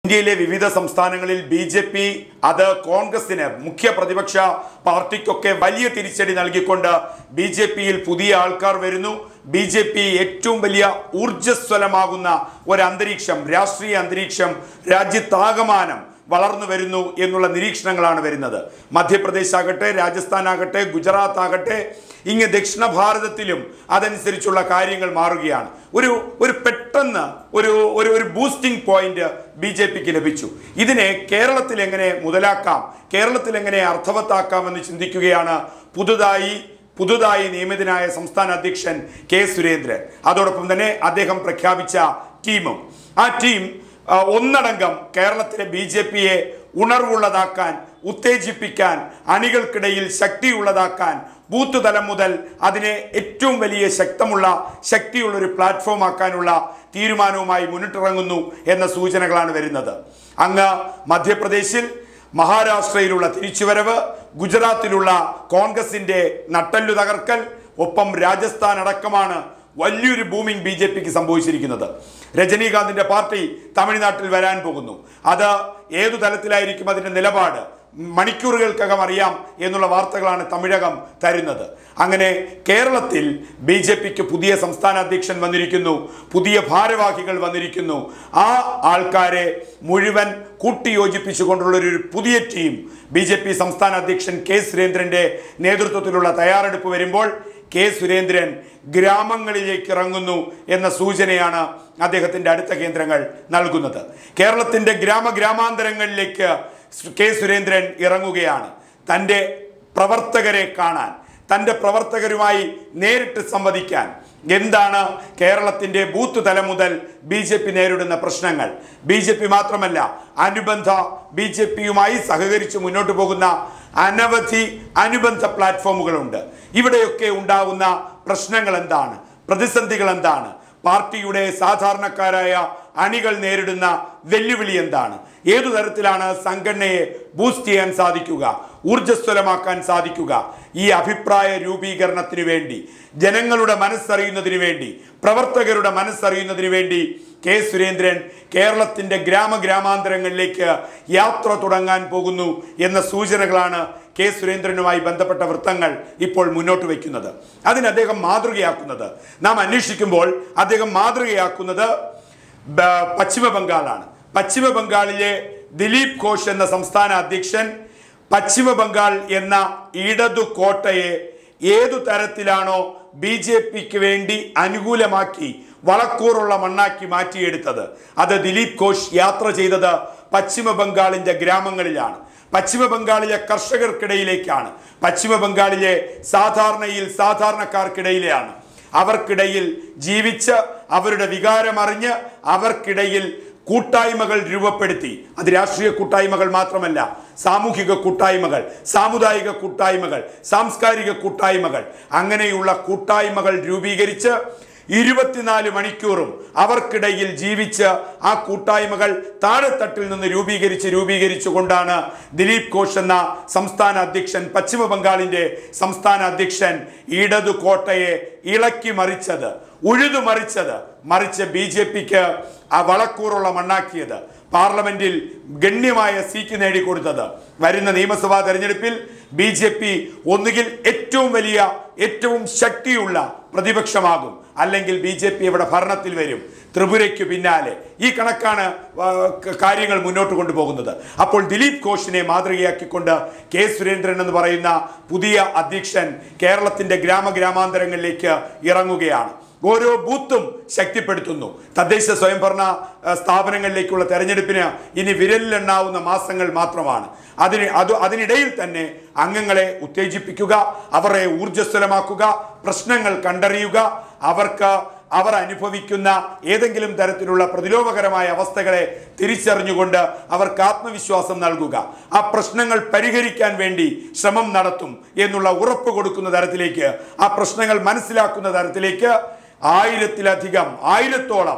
ഇന്ത്യയിലെ വിവിധ സംസ്ഥാനങ്ങളിൽ ബി ജെ പി അത് കോൺഗ്രസിന് മുഖ്യ പ്രതിപക്ഷ പാർട്ടിക്കൊക്കെ വലിയ തിരിച്ചടി നൽകിക്കൊണ്ട് ബി ജെ പിയിൽ പുതിയ ആൾക്കാർ വരുന്നു ബി ജെ പി ഏറ്റവും വലിയ ഊർജ്ജസ്വലമാകുന്ന ഒരു അന്തരീക്ഷം രാഷ്ട്രീയ അന്തരീക്ഷം രാജ്യത്താകമാനം വളർന്നു വരുന്നു എന്നുള്ള നിരീക്ഷണങ്ങളാണ് വരുന്നത് മധ്യപ്രദേശ് ആകട്ടെ രാജസ്ഥാൻ ആകട്ടെ ഗുജറാത്ത് ആകട്ടെ ഇങ്ങ് ദക്ഷിണ ഭാരതത്തിലും അതനുസരിച്ചുള്ള കാര്യങ്ങൾ മാറുകയാണ് ഒരു ഒരു പെട്ടെന്ന് ഒരു ഒരു ഒരു ബൂസ്റ്റിംഗ് പോയിന്റ് ബി ജെ പിക്ക് ലഭിച്ചു ഇതിനെ കേരളത്തിൽ എങ്ങനെ മുതലാക്കാം കേരളത്തിൽ എങ്ങനെ അർത്ഥവത്താക്കാം എന്ന് ചിന്തിക്കുകയാണ് പുതുതായി പുതുതായി നിയമിതനായ സംസ്ഥാന അധ്യക്ഷൻ കെ സുരേന്ദ്രൻ അതോടൊപ്പം തന്നെ അദ്ദേഹം പ്രഖ്യാപിച്ച ടീമും ആ ടീം ആ, ഒന്നടങ്കം കേരളത്തിലെ ബി ജെ പിയെ ഉണർവുള്ളതാക്കാൻ ഉത്തേജിപ്പിക്കാൻ അണികൾക്കിടയിൽ ശക്തിയുള്ളതാക്കാൻ ബൂത്ത് തലം മുതൽ അതിനെ ഏറ്റവും വലിയ ശക്തമുള്ള ശക്തിയുള്ള ഒരു പ്ലാറ്റ്ഫോം ആക്കാനുള്ള തീരുമാനവുമായി മുന്നിട്ടിറങ്ങുന്നു എന്ന സൂചനകളാണ് വരുന്നത് അങ്ങ് മധ്യപ്രദേശിൽ മഹാരാഷ്ട്രയിലുള്ള തിരിച്ചുവരവ് ഗുജറാത്തിലുള്ള കോൺഗ്രസിന്റെ നട്ടല്ലു തകർക്കൽ ഒപ്പം രാജസ്ഥാൻ അടക്കമാണ് വലിയൊരു ബൂമിംഗ് ബി ജെ പിക്ക് സംഭവിച്ചിരിക്കുന്നത് രജനീകാന്തിന്റെ പാർട്ടി തമിഴ്നാട്ടിൽ വരാൻ പോകുന്നു അത് ഏതു തലത്തിലായിരിക്കും അതിന്റെ നിലപാട് മണിക്കൂറുകൾക്കകം അറിയാം എന്നുള്ള വാർത്തകളാണ് തമിഴകം തരുന്നത് അങ്ങനെ കേരളത്തിൽ ബി ജെ പിക്ക് പുതിയ സംസ്ഥാന അധ്യക്ഷൻ വന്നിരിക്കുന്നു പുതിയ ഭാരവാഹികൾ വന്നിരിക്കുന്നു ആ ആൾക്കാരെ മുഴുവൻ കൂട്ടിയോജിപ്പിച്ചുകൊണ്ടുള്ള ഒരു പുതിയ ടീം ബി ജെ പി സംസ്ഥാന അധ്യക്ഷൻ കെ സുരേന്ദ്രന്റെ നേതൃത്വത്തിലുള്ള തയ്യാറെടുപ്പ് വരുമ്പോൾ കെ സുരേന്ദ്രൻ ഗ്രാമങ്ങളിലേക്ക് ഇറങ്ങുന്നു എന്ന സൂചനയാണ് അദ്ദേഹത്തിന്റെ അടുത്ത കേന്ദ്രങ്ങൾ നൽകുന്നത് കേരളത്തിന്റെ ഗ്രാമ ഗ്രാമാന്തരങ്ങളിലേക്ക് കെ സുരേന്ദ്രൻ ഇറങ്ങുകയാണ് തൻ്റെ പ്രവർത്തകരെ കാണാൻ തൻ്റെ പ്രവർത്തകരുമായി നേരിട്ട് സംവദിക്കാൻ എന്താണ് കേരളത്തിന്റെ ബൂത്ത് തലം മുതൽ ബി ജെ പി നേരിടുന്ന പ്രശ്നങ്ങൾ ബി ജെ പി മാത്രമല്ല അനുബന്ധ ബി ജെ പിയുമായി സഹകരിച്ച് മുന്നോട്ട് പോകുന്ന അനവധി അനുബന്ധ പ്ലാറ്റ്ഫോമുകളുണ്ട് ഇവിടെയൊക്കെ ഉണ്ടാകുന്ന പ്രശ്നങ്ങൾ എന്താണ് പ്രതിസന്ധികൾ എന്താണ് പാർട്ടിയുടെ സാധാരണക്കാരായ അണികൾ നേരിടുന്ന വെല്ലുവിളി എന്താണ് ഏതു തരത്തിലാണ് സംഘടനയെ ബൂസ്റ്റ് ചെയ്യാൻ സാധിക്കുക ഊർജ്ജസ്വലമാക്കാൻ സാധിക്കുക ഈ അഭിപ്രായ രൂപീകരണത്തിന് വേണ്ടി ജനങ്ങളുടെ മനസ്സറിയുന്നതിന് വേണ്ടി പ്രവർത്തകരുടെ മനസ്സറിയുന്നതിന് വേണ്ടി കെ സുരേന്ദ്രൻ കേരളത്തിന്റെ ഗ്രാമ ഗ്രാമാന്തരങ്ങളിലേക്ക് യാത്ര തുടങ്ങാൻ പോകുന്നു എന്ന സൂചനകളാണ് കെ സുരേന്ദ്രനുമായി ബന്ധപ്പെട്ട വൃത്തങ്ങൾ ഇപ്പോൾ മുന്നോട്ട് വയ്ക്കുന്നത് അതിന് അദ്ദേഹം മാതൃകയാക്കുന്നത് നാം അന്വേഷിക്കുമ്പോൾ അദ്ദേഹം മാതൃകയാക്കുന്നത് ബ- പശ്ചിമ ബംഗാളാണ് പശ്ചിമ ബംഗാളിലെ ദിലീപ് ഘോഷ് എന്ന സംസ്ഥാന അധ്യക്ഷൻ പശ്ചിമ ബംഗാൾ എന്ന ഇടതു കോട്ടയെ ഏതു തരത്തിലാണോ ബി ജെ പിക്ക് വേണ്ടി അനുകൂലമാക്കി വളക്കൂറുള്ള മണ്ണാക്കി മാറ്റിയെടുത്തത് അത് ദിലീപ് ഘോഷ് യാത്ര ചെയ്തത് പശ്ചിമ ബംഗാളിന്റെ ഗ്രാമങ്ങളിലാണ് പശ്ചിമ ബംഗാളിലെ കർഷകർക്കിടയിലേക്കാണ് പശ്ചിമ ബംഗാളിലെ സാധാരണയിൽ സാധാരണക്കാർക്കിടയിലെയാണ് അവർക്കിടയിൽ ജീവിച്ച് അവരുടെ വികാരമറിഞ്ഞ് അവർക്കിടയിൽ കൂട്ടായ്മകൾ രൂപപ്പെടുത്തി അത് രാഷ്ട്രീയ കൂട്ടായ്മകൾ മാത്രമല്ല സാമൂഹിക കൂട്ടായ്മകൾ സാമുദായിക കൂട്ടായ്മകൾ സാംസ്കാരിക കൂട്ടായ്മകൾ അങ്ങനെയുള്ള കൂട്ടായ്മകൾ രൂപീകരിച്ച് ഇരുപത്തിനാല് മണിക്കൂറും അവർക്കിടയിൽ ജീവിച്ച് ആ കൂട്ടായ്മകൾ താഴെത്തട്ടിൽ നിന്ന് രൂപീകരിച്ച് രൂപീകരിച്ചു കൊണ്ടാണ് ദിലീപ് ഘോഷ് എന്ന സംസ്ഥാന അധ്യക്ഷൻ പശ്ചിമ ബംഗാളിന്റെ സംസ്ഥാന അധ്യക്ഷൻ ഇടതു കോട്ടയെ ഇളക്കി മറിച്ചത് ഉഴുതു മറിച്ചത് മറിച്ച് ബി ജെ പിക്ക് ആ വളക്കൂറുള്ള മണ്ണാക്കിയത് പാർലമെന്റിൽ ഗണ്യമായ സീറ്റ് നേടിക്കൊടുത്തത് വരുന്ന നിയമസഭാ തെരഞ്ഞെടുപ്പിൽ ബി ജെ പി ഒന്നുകിൽ ഏറ്റവും വലിയ ഏറ്റവും ശക്തിയുള്ള പ്രതിപക്ഷമാകും അല്ലെങ്കിൽ ബി ജെ പി ഇവിടെ ഭരണത്തിൽ വരും ത്രിപുരയ്ക്ക് പിന്നാലെ ഈ കണക്കാണ് ആ, ക- കാര്യങ്ങൾ മുന്നോട്ട് കൊണ്ടുപോകുന്നത് അപ്പോൾ ദിലീപ് ഘോഷിനെ മാതൃകയാക്കിക്കൊണ്ട് കെ സുരേന്ദ്രൻ എന്ന് പറയുന്ന പുതിയ അധ്യക്ഷൻ കേരളത്തിന്റെ ഗ്രാമ ഗ്രാമാന്തരങ്ങളിലേക്ക് ഇറങ്ങുകയാണ് ഓരോ ബൂത്തും ശക്തിപ്പെടുത്തുന്നു തദ്ദേശ സ്വയംഭരണ ആ, സ്ഥാപനങ്ങളിലേക്കുള്ള തെരഞ്ഞെടുപ്പിന് ഇനി വിരലിലെണ്ണാവുന്ന മാസങ്ങൾ മാത്രമാണ് അതിന് അത് അതിനിടയിൽ തന്നെ അംഗങ്ങളെ ഉത്തേജിപ്പിക്കുക അവരെ ഊർജ്ജസ്വലമാക്കുക പ്രശ്നങ്ങൾ കണ്ടറിയുക അവർക്ക് അവർ അനുഭവിക്കുന്ന ഏതെങ്കിലും തരത്തിലുള്ള പ്രതിലോഭകരമായ അവസ്ഥകളെ തിരിച്ചറിഞ്ഞുകൊണ്ട് അവർക്ക് ആത്മവിശ്വാസം നൽകുക ആ പ്രശ്നങ്ങൾ പരിഹരിക്കാൻ വേണ്ടി ശ്രമം നടത്തും എന്നുള്ള ഉറപ്പ് കൊടുക്കുന്ന തരത്തിലേക്ക് ആ പ്രശ്നങ്ങൾ മനസ്സിലാക്കുന്ന തരത്തിലേക്ക് ആയിരത്തിലധികം ആയിരത്തോളം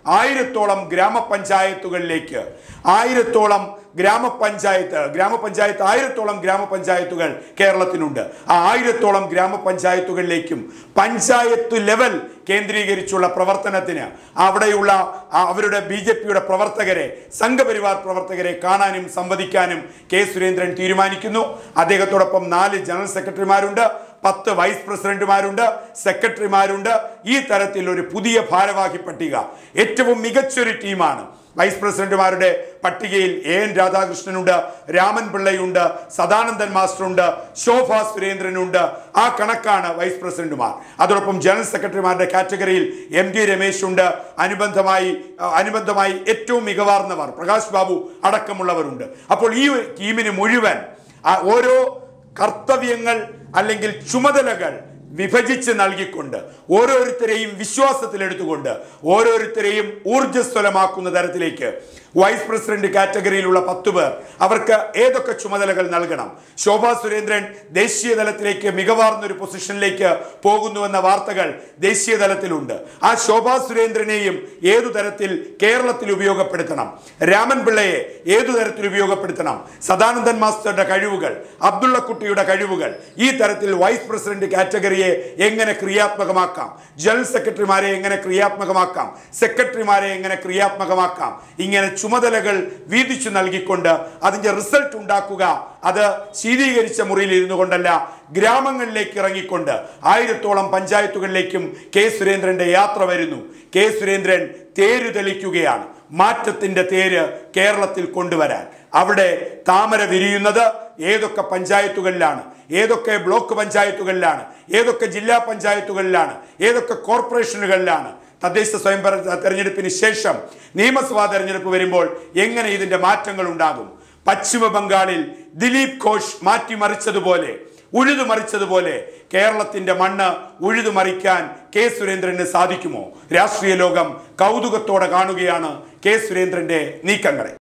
ആയിരത്തോളം ഗ്രാമപഞ്ചായത്തുകളിലേക്ക് ആയിരത്തോളം ഗ്രാമപഞ്ചായത്ത് ഗ്രാമപഞ്ചായത്ത് ആയിരത്തോളം ഗ്രാമപഞ്ചായത്തുകൾ കേരളത്തിനുണ്ട് ആ ആയിരത്തോളം ഗ്രാമപഞ്ചായത്തുകളിലേക്കും പഞ്ചായത്ത് ലെവൽ കേന്ദ്രീകരിച്ചുള്ള പ്രവർത്തനത്തിന് അവിടെയുള്ള ആ അവരുടെ ബി ജെ പിയുടെ പ്രവർത്തകരെ സംഘപരിവാർ പ്രവർത്തകരെ കാണാനും സംവദിക്കാനും കെ സുരേന്ദ്രൻ തീരുമാനിക്കുന്നു അദ്ദേഹത്തോടൊപ്പം നാല് ജനറൽ സെക്രട്ടറിമാരുണ്ട് പത്ത് വൈസ് പ്രസിഡന്റുമാരുണ്ട് സെക്രട്ടറിമാരുണ്ട് ഈ തരത്തിൽ ഒരു പുതിയ ഭാരവാഹി പട്ടിക ഏറ്റവും മികച്ചൊരു ടീമാണ് വൈസ് പ്രസിഡന്റുമാരുടെ പട്ടികയിൽ എ എൻ രാധാകൃഷ്ണനുണ്ട് രാമൻ പിള്ളയുണ്ട് സദാനന്ദൻ മാസ്റ്ററുണ്ട് ശോഭ സുരേന്ദ്രനുണ്ട് ആ കണക്കാണ് വൈസ് പ്രസിഡന്റുമാർ അതോടൊപ്പം ജനറൽ സെക്രട്ടറിമാരുടെ കാറ്റഗറിയിൽ എം ടി രമേശ് ഉണ്ട് അനുബന്ധമായി ആ, അനുബന്ധമായി ഏറ്റവും മികവാർന്നവർ പ്രകാശ് ബാബു അടക്കമുള്ളവരുണ്ട് അപ്പോൾ ഈ ടീമിന് മുഴുവൻ ആ ഓരോ കർത്തവ്യങ്ങൾ അല്ലെങ്കിൽ ചുമതലകൾ വിഭജിച്ച് നൽകിക്കൊണ്ട് ഓരോരുത്തരെയും വിശ്വാസത്തിലെടുത്തുകൊണ്ട് ഓരോരുത്തരെയും ഊർജ്ജസ്വലമാക്കുന്ന തരത്തിലേക്ക് വൈസ് പ്രസിഡന്റ് കാറ്റഗറിയിലുള്ള പത്ത് പേർ അവർക്ക് ഏതൊക്കെ ചുമതലകൾ നൽകണം ശോഭാ സുരേന്ദ്രൻ ദേശീയ തലത്തിലേക്ക് മികവാർന്ന ഒരു പൊസിഷനിലേക്ക് പോകുന്നുവെന്ന വാർത്തകൾ ദേശീയ തലത്തിലുണ്ട് ആ ശോഭാ സുരേന്ദ്രനെയും ഏതു തരത്തിൽ കേരളത്തിൽ ഉപയോഗപ്പെടുത്തണം രാമൻ പിള്ളയെ ഏതു തരത്തിൽ ഉപയോഗപ്പെടുത്തണം സദാനന്ദൻ മാസ്റ്ററുടെ കഴിവുകൾ അബ്ദുള്ളക്കുട്ടിയുടെ കഴിവുകൾ ഈ തരത്തിൽ വൈസ് പ്രസിഡന്റ് കാറ്റഗറിയെ എങ്ങനെ ക്രിയാത്മകമാക്കാം ജനറൽ സെക്രട്ടറിമാരെ എങ്ങനെ ക്രിയാത്മകമാക്കാം സെക്രട്ടറിമാരെ എങ്ങനെ ക്രിയാത്മകമാക്കാം ഇങ്ങനെ ചുമതലകൾ വീതിച്ചു നൽകിക്കൊണ്ട് അതിന്റെ റിസൾട്ട് ഉണ്ടാക്കുക അത് ശീതീകരിച്ച മുറിയിൽ ഇരുന്നു കൊണ്ടല്ല ഗ്രാമങ്ങളിലേക്ക് ഇറങ്ങിക്കൊണ്ട് ആയിരത്തോളം പഞ്ചായത്തുകളിലേക്കും കെ സുരേന്ദ്രന്റെ യാത്ര വരുന്നു കെ സുരേന്ദ്രൻ തേര് തെളിക്കുകയാണ് മാറ്റത്തിന്റെ തേര് കേരളത്തിൽ കൊണ്ടുവരാൻ അവിടെ താമര വിരിയുന്നത് ഏതൊക്കെ പഞ്ചായത്തുകളിലാണ് ഏതൊക്കെ ബ്ലോക്ക് പഞ്ചായത്തുകളിലാണ് ഏതൊക്കെ ജില്ലാ പഞ്ചായത്തുകളിലാണ് ഏതൊക്കെ കോർപ്പറേഷനുകളിലാണ് തദ്ദേശ സ്വയംഭരണ തെരഞ്ഞെടുപ്പിന് ശേഷം നിയമസഭാ തെരഞ്ഞെടുപ്പ് വരുമ്പോൾ എങ്ങനെ ഇതിന്റെ മാറ്റങ്ങൾ ഉണ്ടാകും പശ്ചിമ ബംഗാളിൽ ദിലീപ് ഘോഷ് മാറ്റിമറിച്ചതുപോലെ ഉഴുതുമറിച്ചതുപോലെ കേരളത്തിന്റെ മണ്ണ് ഉഴുതുമറിക്കാൻ കെ സുരേന്ദ്രന് സാധിക്കുമോ രാഷ്ട്രീയ ലോകം കൗതുകത്തോടെ കാണുകയാണ് കെ സുരേന്ദ്രന്റെ നീക്കങ്ങളെ